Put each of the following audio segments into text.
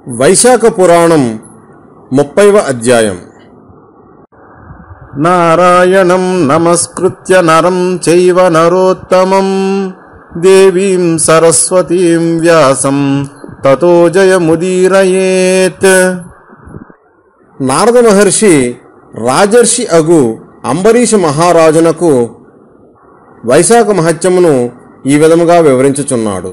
వైశాఖ పురాణం ముప్పైవ అధ్యాయం నారాయణం నమస్కృత్య నరం చైవ నరోత్తమం దేవీం సరస్వతీం వ్యాసం తతో జయముదీరయేత్ నారద మహర్షి రాజర్షి అగు అంబరీష మహారాజునకు వైశాఖ మహత్యమును ఈ విధముగా వివరించుచున్నాడు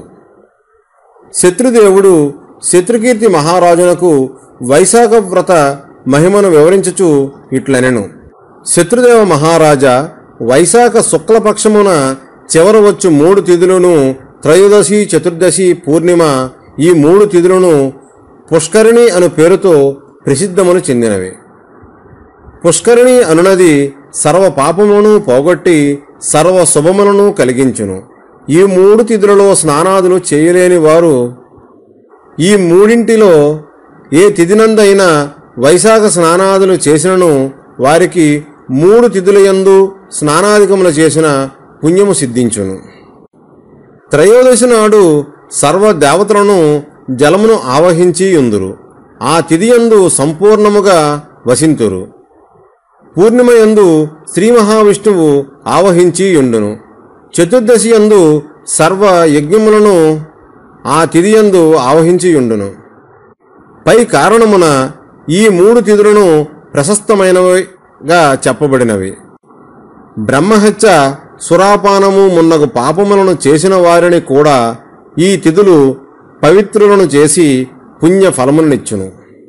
శత్రుదేవుడు శత్రుకీర్తి మహారాజునకు వైశాఖ వ్రత మహిమను వివరించుచు ఇట్లనెను శత్రుదేవ మహారాజా వైశాఖ శుక్లపక్షమున చివర వచ్చు మూడు తిథులను త్రయోదశి చతుర్దశి పూర్ణిమ ఈ మూడు తిథులను పుష్కరిణి అను పేరుతో ప్రసిద్ధమును చెందినవి పుష్కరిణి అనునది సర్వ పాపములను పోగొట్టి సర్వ శుభములను కలిగించును ఈ మూడు తిథులలో స్నానాదులు చేయలేని వారు ఈ మూడింటిలో ఏ తిథినందైనా వైశాఖ స్నానాదులు చేసినను వారికి మూడు తిథులయందు స్నానాధికములు చేసిన పుణ్యము సిద్ధించును త్రయోదశి నాడు సర్వ దేవతలను జలమును ఆవహించి ఉందురు ఆ తిథియందు సంపూర్ణముగా వసింతురు పూర్ణిమ యందు శ్రీ మహావిష్ణువు ఆవహించి ఉండును చతుర్దశి యందు సర్వ యజ్ఞములను ఆ తిథియందు ఆవహించి ఉండును పై కారణమున ఈ మూడు తిథులను ప్రశస్తమైనవిగా చెప్పబడినవి బ్రహ్మహత్య సురాపానము మున్నగు పాపములను చేసిన వారిని కూడా ఈ తిథులు పవిత్రులను చేసి పుణ్య ఫలములనిచ్చును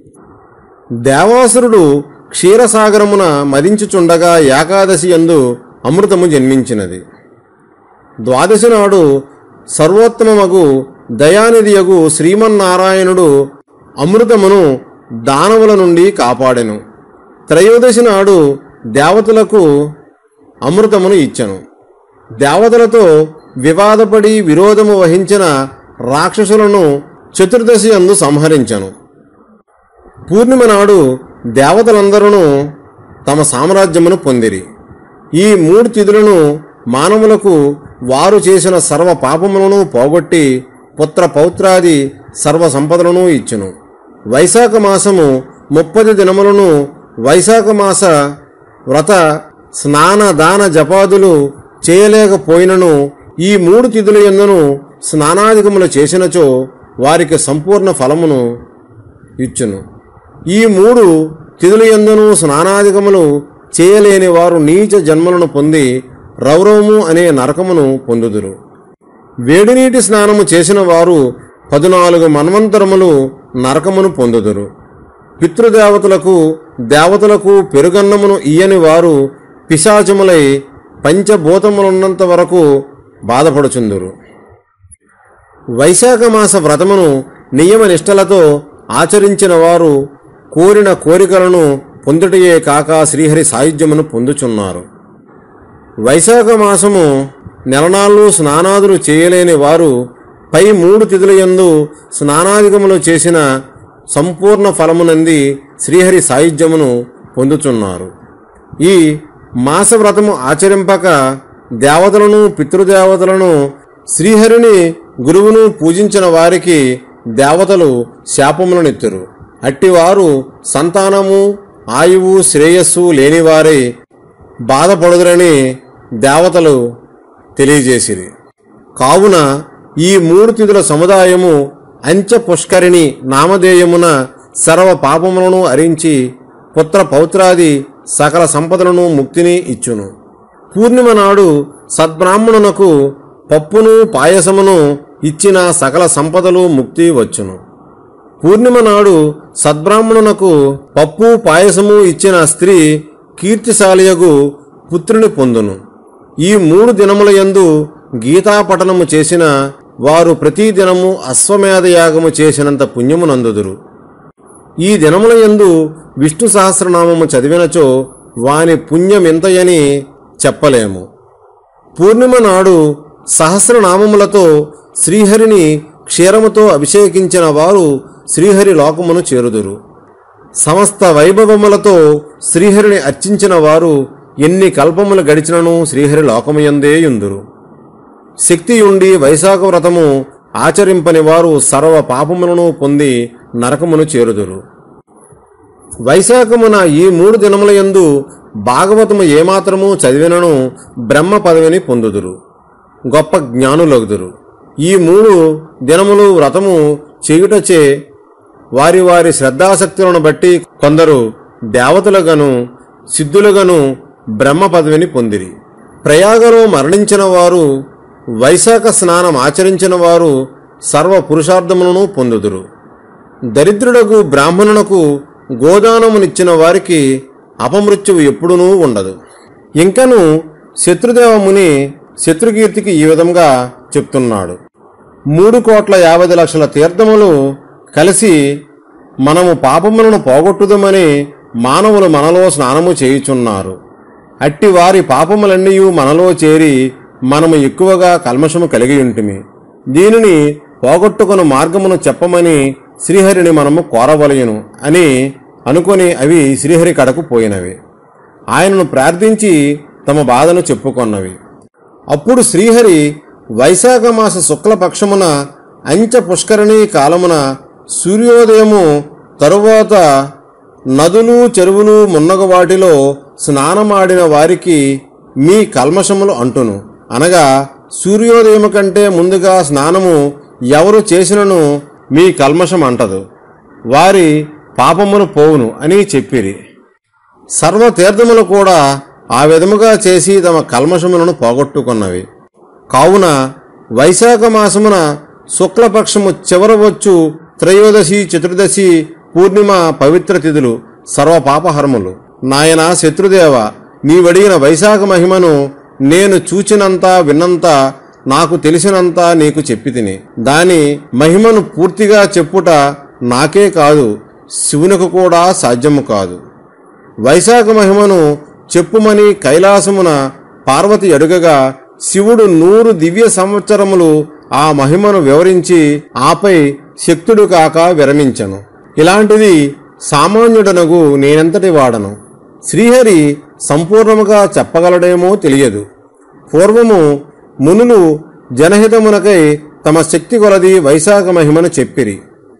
దేవాసురుడు క్షీరసాగరమున మదించుచుండగా ఏకాదశి యందు అమృతము జన్మించినది ద్వాదశి నాడు సర్వోత్తమమగు దయానిధియగు శ్రీమన్నారాయణుడు అమృతమును దానవుల నుండి కాపాడెను త్రయోదశి నాడు దేవతలకు అమృతమును ఇచ్చెను దేవతలతో వివాదపడి విరోధము వహించిన రాక్షసులను చతుర్దశి అందు సంహరించెను పూర్ణిమ నాడు దేవతలందరూ తమ సామ్రాజ్యమును పొందిరి ఈ మూడు తిథులను మానవులకు వారు చేసిన సర్వ పాపములను పోగొట్టి పుత్ర పౌత్రాది సర్వ సంపదలను ఇచ్చును వైశాఖ మాసము ముప్పది దినములను వైశాఖ మాస వ్రత స్నాన దాన జపాదులు చేయలేకపోయినను ఈ మూడు తిథుల ఎందును స్నానాధికములు చేసినచో వారికి సంపూర్ణ ఫలమును ఇచ్చును ఈ మూడు తిథులయందును స్నానాధికములు చేయలేని వారు నీచ జన్మలను పొంది రౌరవము అనే నరకమును పొందుదురు వేడినీటి స్నానము చేసిన వారు పదునాలుగు మన్వంతరములు నరకమును పొందుదురు పితృదేవతలకు దేవతలకు పెరుగన్నమును ఇయ్యని వారు పిశాచములై పంచభూతములున్నంత వరకు బాధపడుచుందురు వైశాఖ మాస వ్రతమును నియమ నిష్టలతో ఆచరించిన వారు కోరిన కోరికలను పొందుటయే కాక శ్రీహరి సాయుధ్యమును పొందుచున్నారు వైశాఖ మాసము నెలనాళ్ళు స్నానాదులు చేయలేని వారు పై మూడు తిథులయందు స్నానాధికములు చేసిన సంపూర్ణ ఫలమునంది శ్రీహరి సాయుధ్యమును పొందుచున్నారు ఈ మాసవ్రతము ఆచరింపక దేవతలను పితృదేవతలను శ్రీహరిని గురువును పూజించిన వారికి దేవతలు శాపములనెత్తురు అట్టివారు సంతానము ఆయువు శ్రేయస్సు లేనివారై బాధపడుదురని దేవతలు తెలియజేసిరి కావున ఈ మూడు తిథుల సముదాయము అంచె పుష్కరిణి నామధేయమున సర్వ పాపములను అరించి పుత్ర పౌత్రాది సకల సంపదలను ముక్తిని ఇచ్చును పూర్ణిమ నాడు సద్బ్రాహ్మణునకు పప్పును పాయసమును ఇచ్చిన సకల సంపదలు ముక్తి వచ్చును పూర్ణిమ నాడు సద్బ్రాహ్మణునకు పప్పు పాయసము ఇచ్చిన స్త్రీ కీర్తిశాలియగు పుత్రుని పొందును ఈ మూడు దినముల యందు గీతాపఠనము చేసిన వారు ప్రతి దినము అశ్వమేధ యాగము చేసినంత పుణ్యమునందుదురు ఈ దినముల యందు విష్ణు సహస్రనామము చదివినచో వాని పుణ్యమెంతయని చెప్పలేము పూర్ణిమ నాడు సహస్రనామములతో శ్రీహరిని క్షీరముతో అభిషేకించిన వారు శ్రీహరి లోకమును చేరుదురు సమస్త వైభవములతో శ్రీహరిని అర్చించిన వారు ఎన్ని కల్పములు గడిచినను శ్రీహరి లోకముయందే యుందురు శక్తి ఉండి వైశాఖ వ్రతము ఆచరింపని వారు సర్వ పాపములను పొంది నరకమును చేరుదురు వైశాఖమున ఈ మూడు దినముల యందు భాగవతము ఏమాత్రము చదివినను బ్రహ్మ పదవిని పొందుదురు గొప్ప జ్ఞానులగుదురు ఈ మూడు దినములు వ్రతము చేయుటచే వారి వారి శ్రద్ధాసక్తులను బట్టి కొందరు దేవతలుగాను సిద్ధులుగాను బ్రహ్మ పదవిని పొందిరి ప్రయాగలో మరణించిన వారు వైశాఖ స్నానం ఆచరించిన వారు సర్వ పురుషార్థములను పొందుదురు దరిద్రుడకు బ్రాహ్మణునకు గోదానమునిచ్చిన వారికి అపమృత్యువు ఎప్పుడునూ ఉండదు ఇంకను శత్రుదేవముని శత్రుకీర్తికి ఈ విధంగా చెప్తున్నాడు మూడు కోట్ల యాభై లక్షల తీర్థములు కలిసి మనము పాపములను పోగొట్టుదమని మానవులు మనలో స్నానము చేయుచున్నారు అట్టి వారి పాపములన్నీ మనలో చేరి మనము ఎక్కువగా కల్మషము కలిగి ఉంటిమి దీనిని పోగొట్టుకుని మార్గమును చెప్పమని శ్రీహరిని మనము కోరవలయను అని అనుకొని అవి శ్రీహరి కడకు పోయినవి ఆయనను ప్రార్థించి తమ బాధను చెప్పుకొన్నవి అప్పుడు శ్రీహరి వైశాఖ మాస శుక్లపక్షమున అంచ పుష్కరిణీ కాలమున సూర్యోదయము తరువాత నదులు చెరువులు మున్నగ వాటిలో స్నానమాడిన వారికి మీ కల్మషములు అంటును అనగా సూర్యోదయము కంటే ముందుగా స్నానము ఎవరు చేసినను మీ కల్మషం అంటదు వారి పాపములు పోవును అని చెప్పిరి సర్వతీర్థములు కూడా ఆ విధముగా చేసి తమ కల్మషములను పోగొట్టుకున్నవి కావున వైశాఖ మాసమున శుక్లపక్షము చివర వచ్చు త్రయోదశి చతుర్దశి పూర్ణిమ పవిత్ర తిథులు సర్వపాపహరములు నాయన శత్రుదేవ నీవడిగిన వైశాఖ మహిమను నేను చూచినంత విన్నంత నాకు తెలిసినంత నీకు చెప్పి తిని దాని మహిమను పూర్తిగా చెప్పుట నాకే కాదు శివునికి కూడా సాధ్యము కాదు వైశాఖ మహిమను చెప్పుమని కైలాసమున పార్వతి అడుగగా శివుడు నూరు దివ్య సంవత్సరములు ఆ మహిమను వివరించి ఆపై శక్తుడు కాక విరమించను ఇలాంటిది సామాన్యుడనగు నేనెంతటి వాడను శ్రీహరి సంపూర్ణముగా చెప్పగలడేమో తెలియదు పూర్వము మునులు జనహితమునకై తమ శక్తి కొలది వైశాఖ మహిమను చెప్పిరి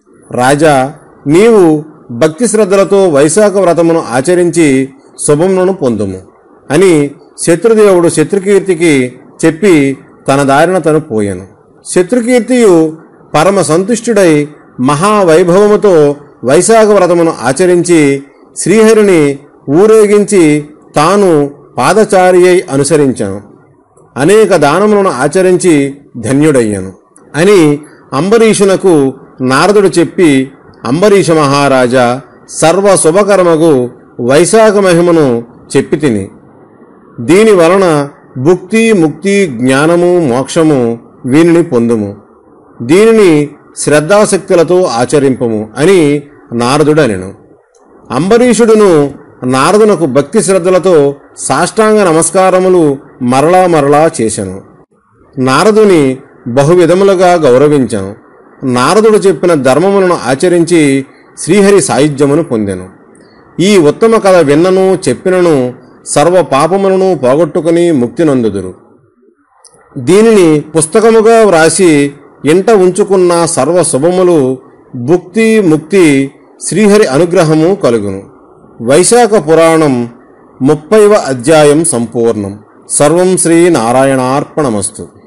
రాజా నీవు భక్తి శ్రద్ధలతో వైశాఖ వ్రతమును ఆచరించి శుభములను పొందుము అని శత్రుదేవుడు శత్రుకీర్తికి చెప్పి తన దారిన తను పోయెను శత్రుకీర్తియు పరమ సంతుష్టుడై మహావైభవముతో వైశాఖ వ్రతమును ఆచరించి శ్రీహరిని ఊరేగించి తాను పాదచారి అయి అనుసరించను అనేక దానములను ఆచరించి ధన్యుడయ్యను అని అంబరీషునకు నారదుడు చెప్పి అంబరీష మహారాజా సర్వ శుభకర్మకు వైశాఖ మహిమను చెప్పి తిని దీని వలన భుక్తి ముక్తి జ్ఞానము మోక్షము వీనిని పొందుము దీనిని శ్రద్ధాశక్తులతో ఆచరింపము అని నారదుడనెను అంబరీషుడును నారదునకు భక్తి శ్రద్ధలతో సాష్టాంగ నమస్కారములు మరలా మరలా చేశను నారదుని బహువిధములుగా గౌరవించను నారదుడు చెప్పిన ధర్మములను ఆచరించి శ్రీహరి సాయుధ్యమును పొందెను ఈ ఉత్తమ కథ విన్నను చెప్పినను సర్వ పాపములను పోగొట్టుకుని ముక్తి నందుదురు దీనిని పుస్తకముగా వ్రాసి ఇంట ఉంచుకున్న సర్వ శుభములు భుక్తి ముక్తి శ్రీహరి అనుగ్రహము కలుగును వైశాఖ పురాణం ముప్పైవ అధ్యాయం సంపూర్ణం సర్వం శ్రీ నారాయణార్పణమస్తు